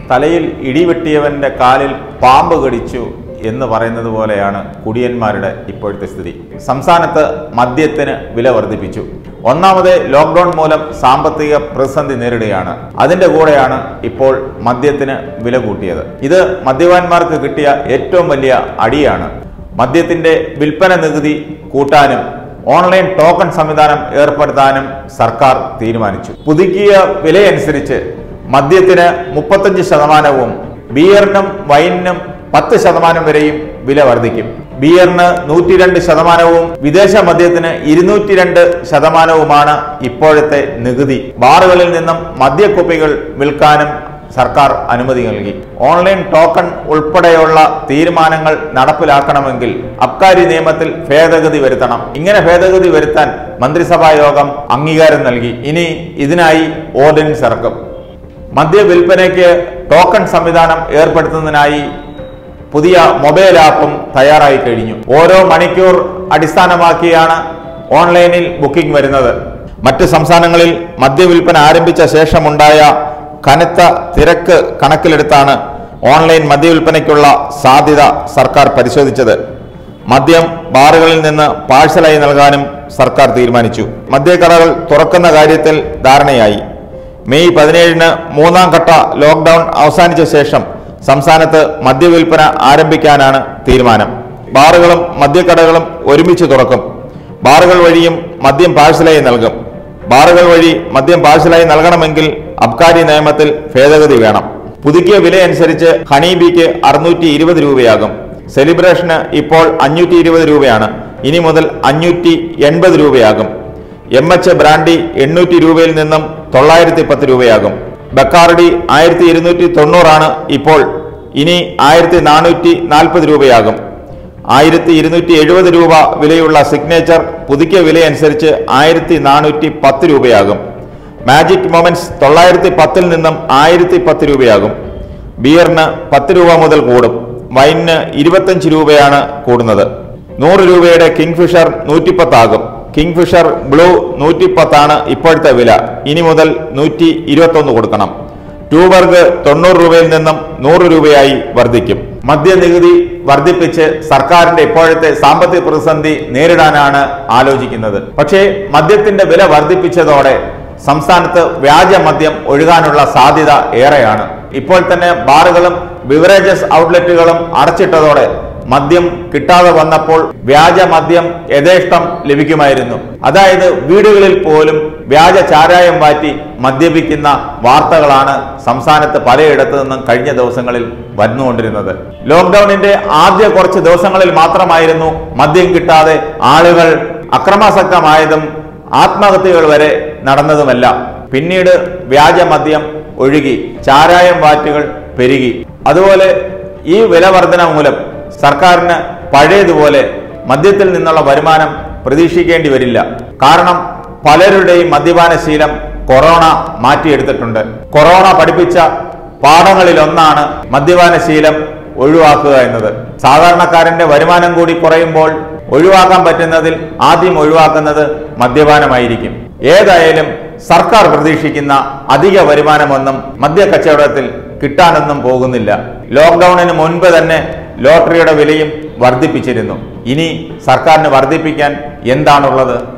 തലയിൽ ഇടിവെട്ടിയവന്റെ കാലിൽ പാമ്പ് കടിച്ചു എന്ന് പറയുന്നത് പോലെയാണ് കുടിയന്മാരുടെ ഇപ്പോഴത്തെ സ്ഥിതി സംസ്ഥാനത്ത് മദ്യത്തിന് വില വർദ്ധിപ്പിച്ചു ഒന്നാമത് ലോക്ക്ഡൌൺ മൂലം സാമ്പത്തിക പ്രതിസന്ധി നേരിടുകയാണ് അതിന്റെ കൂടെയാണ് ഇപ്പോൾ മദ്യത്തിന് വില കൂട്ടിയത് ഇത് മദ്യപാന്മാർക്ക് കിട്ടിയ ഏറ്റവും വലിയ അടിയാണ് മദ്യത്തിന്റെ വിൽപ്പന നികുതി കൂട്ടാനും ഓൺലൈൻ ടോക്കൺ സംവിധാനം ഏർപ്പെടുത്താനും സർക്കാർ തീരുമാനിച്ചു പുതുക്കിയ വിലയനുസരിച്ച് മദ്യത്തിന് മുപ്പത്തഞ്ച് ശതമാനവും ബിയറിനും വൈനിനും പത്ത് ശതമാനം വരെയും വില വർദ്ധിക്കും ബിയറിന് നൂറ്റി രണ്ട് ശതമാനവും വിദേശ മദ്യത്തിന് ഇരുന്നൂറ്റി രണ്ട് ശതമാനവുമാണ് ഇപ്പോഴത്തെ നികുതി ബാറുകളിൽ നിന്നും മദ്യക്കുപ്പികൾ വിൽക്കാനും സർക്കാർ അനുമതി നൽകി ഓൺലൈൻ ടോക്കൺ ഉൾപ്പെടെയുള്ള തീരുമാനങ്ങൾ നടപ്പിലാക്കണമെങ്കിൽ അബ്കാരി നിയമത്തിൽ ഭേദഗതി വരുത്തണം ഇങ്ങനെ ഭേദഗതി വരുത്താൻ മന്ത്രിസഭാ യോഗം അംഗീകാരം നൽകി ഇനി ഇതിനായി ഓർഡിനൻസ് ഇറക്കും മദ്യ വിൽപ്പനയ്ക്ക് ടോക്കൺ സംവിധാനം ഏർപ്പെടുത്തുന്നതിനായി പുതിയ മൊബൈൽ ആപ്പും തയ്യാറായി കഴിഞ്ഞു ഓരോ മണിക്കൂർ അടിസ്ഥാനമാക്കിയാണ് ഓൺലൈനിൽ ബുക്കിംഗ് വരുന്നത് മറ്റ് സംസ്ഥാനങ്ങളിൽ മദ്യവിൽപ്പന ആരംഭിച്ച ശേഷമുണ്ടായ കനത്ത തിരക്ക് കണക്കിലെടുത്താണ് ഓൺലൈൻ മദ്യവിൽപ്പനയ്ക്കുള്ള സാധ്യത സർക്കാർ പരിശോധിച്ചത് മദ്യം ബാറുകളിൽ നിന്ന് പാഴ്സലായി നൽകാനും സർക്കാർ തീരുമാനിച്ചു മദ്യക്കടകൾ തുറക്കുന്ന കാര്യത്തിൽ ധാരണയായി മെയ് പതിനേഴിന് മൂന്നാം ഘട്ട ലോക്ക്ഡൌൺ അവസാനിച്ച ശേഷം സംസ്ഥാനത്ത് മദ്യവിൽപ്പന ആരംഭിക്കാനാണ് തീരുമാനം ബാറുകളും മദ്യക്കടകളും ഒരുമിച്ച് തുറക്കും ബാറുകൾ വഴിയും മദ്യം പാഴ്സലായി നൽകും ബാറുകൾ വഴി മദ്യം പാഴ്സലായി നൽകണമെങ്കിൽ അബ്കാരി നിയമത്തിൽ ഭേദഗതി വേണം പുതുക്കിയ വിലയനുസരിച്ച് ഹണി ബീക്ക് അറുന്നൂറ്റി ഇരുപത് രൂപയാകും സെലിബ്രേഷന് ഇപ്പോൾ അഞ്ഞൂറ്റി ഇരുപത് രൂപയാണ് ഇനി മുതൽ അഞ്ഞൂറ്റി എൺപത് രൂപയാകും എം എച്ച് ബ്രാൻഡി എണ്ണൂറ്റി രൂപയിൽ നിന്നും തൊള്ളായിരത്തി പത്ത് രൂപയാകും ബക്കാർഡി ആയിരത്തി ഇരുന്നൂറ്റി തൊണ്ണൂറാണ് ഇപ്പോൾ ഇനി ആയിരത്തി നാനൂറ്റി നാൽപ്പത് രൂപയാകും ആയിരത്തി ഇരുന്നൂറ്റി എഴുപത് രൂപ വിലയുള്ള സിഗ്നേച്ചർ പുതുക്കിയ വിലയനുസരിച്ച് ആയിരത്തി നാനൂറ്റി പത്ത് രൂപയാകും മാജിക് മൊമെന്റ്സ് തൊള്ളായിരത്തി പത്തിൽ നിന്നും ആയിരത്തി പത്ത് രൂപയാകും ബിയറിന് പത്ത് രൂപ മുതൽ കൂടും വൈനിന് ഇരുപത്തഞ്ച് രൂപയാണ് കൂടുന്നത് നൂറ് രൂപയുടെ കിങ്ഫിഷർ നൂറ്റിപ്പത്താകും കിങ്ഫിഷർ ബ്ലൂ നൂറ്റിപ്പത്താണ് ഇപ്പോഴത്തെ വില ഇനി മുതൽ നൂറ്റി ഇരുപത്തൊന്ന് കൊടുക്കണം ട്യൂബർഗ് തൊണ്ണൂറ് രൂപയിൽ നിന്നും നൂറ് രൂപയായി വർദ്ധിക്കും മദ്യനികുതി വർദ്ധിപ്പിച്ച് സർക്കാരിന്റെ ഇപ്പോഴത്തെ സാമ്പത്തിക പ്രതിസന്ധി നേരിടാനാണ് ആലോചിക്കുന്നത് പക്ഷേ മദ്യത്തിന്റെ വില വർദ്ധിപ്പിച്ചതോടെ സംസ്ഥാനത്ത് വ്യാജ മദ്യം ഒഴുകാനുള്ള സാധ്യത ഏറെയാണ് ഇപ്പോൾ തന്നെ ബാറുകളും ബിവറേജസ് ഔട്ട്ലെറ്റുകളും അടച്ചിട്ടതോടെ മദ്യം കിട്ടാതെ വന്നപ്പോൾ വ്യാജ മദ്യം യഥേഷ്ടം ലഭിക്കുമായിരുന്നു അതായത് വീടുകളിൽ പോലും വ്യാജ ചാരായം മാറ്റി മദ്യപിക്കുന്ന വാർത്തകളാണ് സംസ്ഥാനത്ത് പലയിടത്തു നിന്നും കഴിഞ്ഞ ദിവസങ്ങളിൽ വന്നുകൊണ്ടിരുന്നത് ലോക്ക്ഡൌണിന്റെ ആദ്യ കുറച്ച് ദിവസങ്ങളിൽ മാത്രമായിരുന്നു മദ്യം കിട്ടാതെ ആളുകൾ അക്രമാസക്തമായതും ആത്മഹത്യകൾ വരെ നടന്നതുമല്ല പിന്നീട് വ്യാജ മദ്യം ഒഴുകി ചാരായം വാറ്റുകൾ പെരുകി അതുപോലെ ഈ വിലവർധന മൂലം സർക്കാരിന് പഴയതുപോലെ മദ്യത്തിൽ നിന്നുള്ള വരുമാനം പ്രതീക്ഷിക്കേണ്ടി വരില്ല കാരണം പലരുടെയും മദ്യപാന ശീലം കൊറോണ മാറ്റിയെടുത്തിട്ടുണ്ട് കൊറോണ പഠിപ്പിച്ച പാഠങ്ങളിലൊന്നാണ് മദ്യപാന ശീലം ഒഴിവാക്കുക എന്നത് സാധാരണക്കാരന്റെ വരുമാനം കൂടി കുറയുമ്പോൾ ഒഴിവാക്കാൻ പറ്റുന്നതിൽ ആദ്യം ഒഴിവാക്കുന്നത് മദ്യപാനമായിരിക്കും ഏതായാലും സർക്കാർ പ്രതീക്ഷിക്കുന്ന അധിക വരുമാനമൊന്നും മദ്യ കച്ചവടത്തിൽ കിട്ടാനൊന്നും പോകുന്നില്ല ലോക്ക്ഡൌണിന് മുൻപ് തന്നെ ലോട്ടറിയുടെ വിലയും വർദ്ധിപ്പിച്ചിരുന്നു ഇനി സർക്കാരിന് വർദ്ധിപ്പിക്കാൻ എന്താണുള്ളത്